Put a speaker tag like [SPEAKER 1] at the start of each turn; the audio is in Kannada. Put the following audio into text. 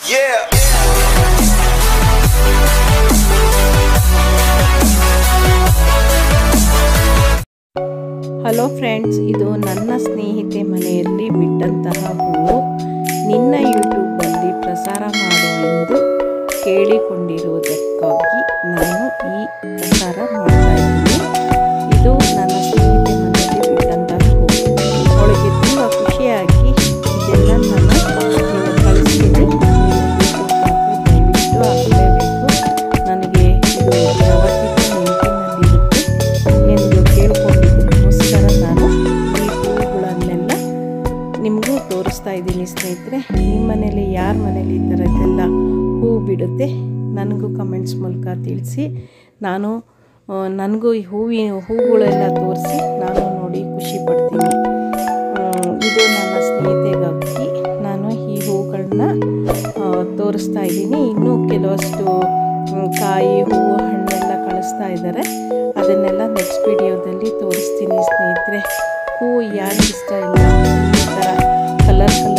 [SPEAKER 1] Yeah.
[SPEAKER 2] ಹಲೋ ಫ್ರೆಂಡ್ಸ್ ಇದು ನನ್ನ ಸ್ನೇಹಿತೆ ಮನೆಯಲ್ಲಿ ಬಿಟ್ಟಂತಹ ಹೂವು ನಿನ್ನ ಯೂಟ್ಯೂಬಲ್ಲಿ ಪ್ರಸಾರ ಮಾಡು ಎಂದು ಕೇಳಿಕೊಂಡಿರುವುದಕ್ಕಾಗಿ ನಾನು ಈ ಪ್ರಸಾರ ಮಾಡ್ತಾ ಇದ್ದೀನಿ ಇದು ನನ್ನ ಸ್ನೇಹಿತೆ ಮನೆಯಲ್ಲಿ ಬಿಟ್ಟಂತಹ ಹೂವು ಅವಳಿಗೆ ತುಂಬ ಖುಷಿಯಾಗಿ ಇದೆಲ್ಲ ನಾನು ನೀವು ಕಳಿಸ್ತೀನಿ ದಯವಿಟ್ಟು ಹಾಕಲೇಬೇಕು ನನಗೆ ಇದು ಯಾವತ್ತಿಗೂ ನೆನಪಿನಲ್ಲಿರುತ್ತೆ ಎಂದು ಕೇಳ್ಕೊಂಡಿದ್ದಕ್ಕೋಸ್ಕರ ನಾನು ಈ ಹೂವುಗಳನ್ನೆಲ್ಲ ನಿಮಗೂ ತೋರಿಸ್ತಾ ಇದ್ದೀನಿ ಸ್ನೇಹಿತರೆ ನಿಮ್ಮ ಮನೇಲಿ ಯಾರ ಮನೇಲಿ ಈ ಥರದ್ದೆಲ್ಲ ಹೂ ಬಿಡುತ್ತೆ ನನಗೂ ಕಮೆಂಟ್ಸ್ ಮೂಲಕ ತಿಳಿಸಿ ನಾನು ಆ, ನನಗೂ ಈ ಹೂವಿನ ಹೂಗಳೆಲ್ಲ ತೋರಿಸಿ ನಾನು ನೋಡಿ ಖುಷಿ ಪಡ್ತೀನಿ ಹ್ಮ್, ಇದು ನನ್ನ ಸ್ನೇಹಿತೆಗಾಗಿ ನಾನು ಈ ಹೂಗಳನ್ನ ಆ, ತೋರಿಸ್ತಾ ಇದ್ದೀನಿ ಇನ್ನೂ ಕೆಲವಷ್ಟು ಹ್ಮ್, ಕಾಯಿ ಹೂವು ಹಣ್ಣೆಲ್ಲ ಕಳಿಸ್ತಾ ಇದ್ದಾರೆ ಅದನ್ನೆಲ್ಲ ನೆಕ್ಸ್ಟ್ ವಿಡಿಯೋದಲ್ಲಿ ತೋರಿಸ್ತೀನಿ ಸ್ನೇಹಿತರೆ ಹೂವು ಯಾರಿಗೆ ಇಷ್ಟ ಇಲ್ಲ ಈ ಥರ ಕಲರ್ ಕಲರ್